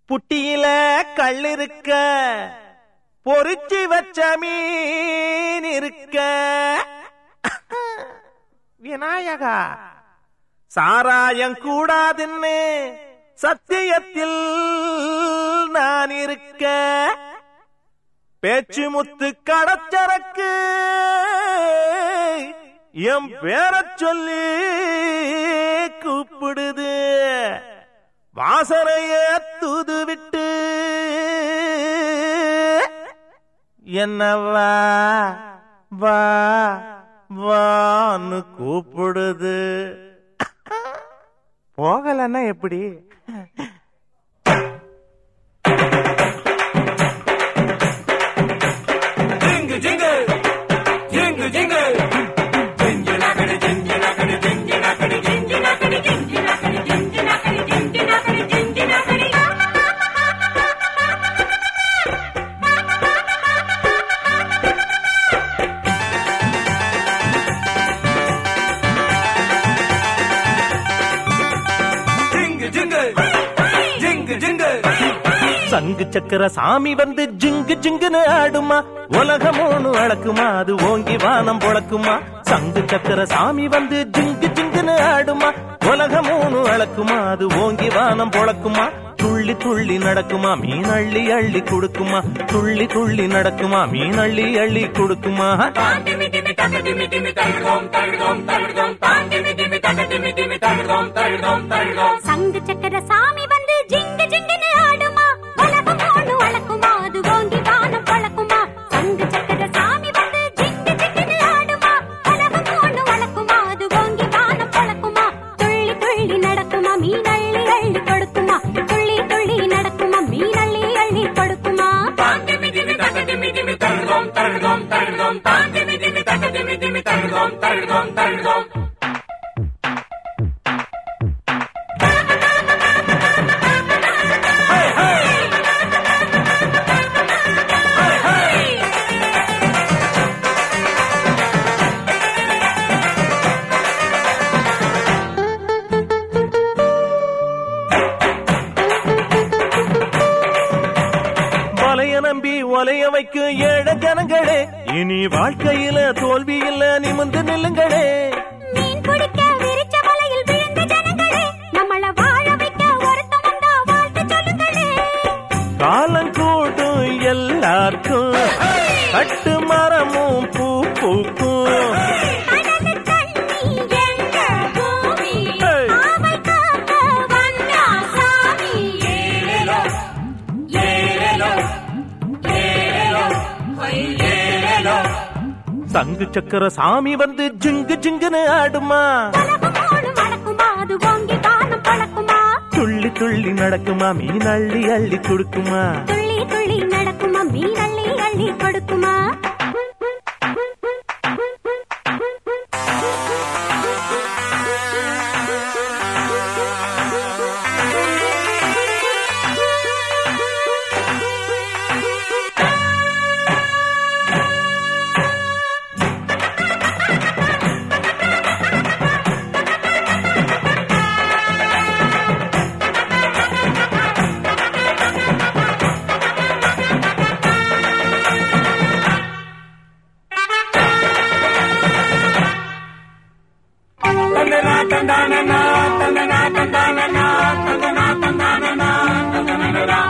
புட்டியில கல் இருக்க பொறிச்சு வச்ச மீன் இருக்க விநாயகா சாராயம் கூடாதுன்னு சத்தியத்தில் நான் இருக்க பேச்சு முத்து கடச்சரக்கு என் பேரச் சொல்லி கூப்பிடுது வாசனைய தூது விட்டு என்னவா வா வான்னு கூப்பிடுது போகலன்னா எப்படி Jingle, jingle, jingle, jingle. Jingle, knockity, jingle, knockity, jingle, knockity, jingle, knockity, jingle, knockity, jingle, knockity, jingle, knockity, jingle, knockity. Jingle, jingle, jingle, jingle. சங்கு சக்கர சாமி வந்து ஜிங்கு ஜிங்குன்னு ஆடுமா உலகமோனு அளக்குமா அது ஓங்கி வானம் பொழக்குமா சங்கு சக்கர சாமி வந்து ஜிங்கு ஜிங்குன்னு ஆடுமா உலகமோனு அளக்குமா அது ஓங்கி வானம் பொழக்குமா துள்ளி துள்ளி நடக்குமா மீன் அள்ளி அள்ளி கொடுக்குமா துள்ளி துள்ளி நடக்குமா மீன் அள்ளி அள்ளி கொடுக்குமா Dimmy, dimmy, taka, dimmy, dimmy, tadadom, tadadom, tadadom. Tan, dimmy, dimmy, taka, dimmy, dimmy, tadadom, tadadom, tadadom. சங்கு சக்கர சாமி வந்து ஜிங்கு ஜிங்குன்னு ஆடுமா உலகம் ஒண்ணு வளக்குமா அது ஓங்கி வானம் பழக்குமா சங்கு சக்கர சாமி வந்து ஜிங்கு ஜிங்குன்னு ஆடுமா உலகம் ஒண்ணு வளக்குமா அது ஓங்கி வானம் பழக்குமா துள்ளி துள்ளி நடக்குமா மீன் அள்ளி அள்ளி கொடுக்குமா துள்ளி துள்ளி நடக்குமா மீன் அள்ளி அள்ளி கொடுக்குமா Tan, dimmy, dimmy, taka, dimmy, dimmy, tadadom, tadadom, tadadom. Tan, dimmy, dimmy, taka, dimmy, dimmy, tadadom, tadadom, tadadom. வலைய நம்பி ஒலைய வைக்கும் ஏழ ஜனங்களே இனி வாழ்க்கையில தோல்வி இல்ல நிமிந்து நில்லுங்களே மீன் பிடிக்க விரிச்ச வலையில் விழுந்த ஜனங்களே நம்மள வாழ வைக்க ஒருத்தன் வந்தா வாழ்த்து சொல்லுங்களே காலங்கூட்டும் எல்லாருக்கும் கட்டு மரமும் பூ பூக்கும் கடலு தண்ணி எங்க பூமி Hey. ஆவல் காக்க வந்தா சாமி ஏலேலோ, ஏலேலோ, ஏலேலோ, ஹொய் ஏலேலோ. சங்கு சக்கர சாமி வந்து ஜிங்கு ஜிங்குன்னு ஆடுமா உலகம் ஓடும் வழக்குமா அது ஓங்கி வானம் பழக்குமா துள்ளி துள்ளி நடக்குமா மீன் அள்ளி அள்ளி கொடுக்குமா துள்ளி துள்ளி நடக்குமா மீன் அள்ளி அள்ளி கொடுக்குமா தந்தனா, தந்தானனா, தந்தனா, தந்தானனா, தந்தனா, தந்தானனா, தந்தனனனா.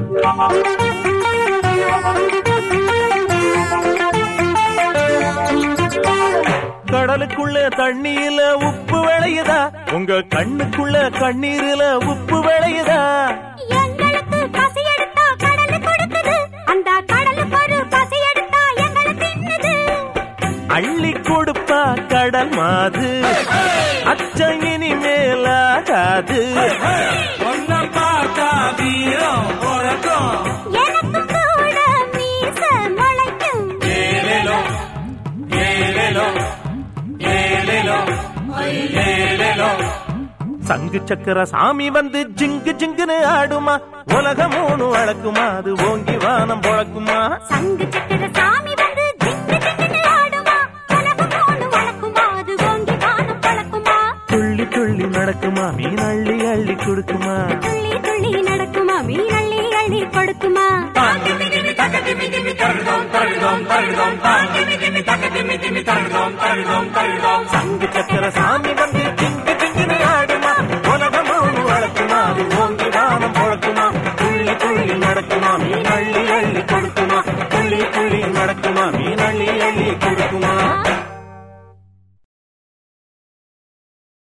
கடலுக்குள்ள தண்ணீர்ல உப்பு விளையுதா உங்க கண்ணுக்குள்ள கண்ணீர்ல உப்பு விளையுதா எங்களுக்கு பசி எடுத்தா கடலு கொடுக்குது அந்த கடலுக்கு ஒரு பசி எடுத்தா எங்களை தின்னுது அள்ளி கொடுப்பா கடல் மாது அச்சம் இனிமேலாகாது ஒன்ன பார்த்தா வீரம் உறக்கம். எனக்கும் கூட மீச முளைக்கும் ஏலேலோ, ஏலேலோ, ஏலேலோ, ஹொய் ஏலேலோ. சங்கு சக்கர சாமி வந்து ஜிங்கு ஜிங்குன்னு ஆடுமா உலகமோனு வழக்குமா அது ஓங்கி வானம் பொழக்குமா சங்கு சக்கர சாமி வந்து ஜிங்கு ஜிங்குன்னு ஆடுமா உலகம் ஒண்ணு வளக்குமா அது ஓங்கி வானம் பழக்குமா துள்ளி துள்ளி நடக்குமா மீன் அள்ளி அள்ளி கொடுக்குமா துள்ளி துள்ளி நடக்குமா மீன் அள்ளி அள்ளி கொடுக்குமா தாங்கிமி கிமி தக திமி திமி தருதோம் தருதோம் தருதோம் தாங்கிமி கிமி தக திமி திமி தருதோம் தருதோம் தருதோம் சங்கு சக்கர சாமி வந்து ஜிங்கு ஜிங்குன்னு ஆடுமா உலகமோடு வளர்க்குமா அது ஓங்கி வானம் பொழக்குமா துள்ளி துள்ளி நடக்குமா மீன் அள்ளி அள்ளி கொடுக்குமா துள்ளி துள்ளி நடக்குமா மீன் அள்ளி அள்ளி கொடுக்குமா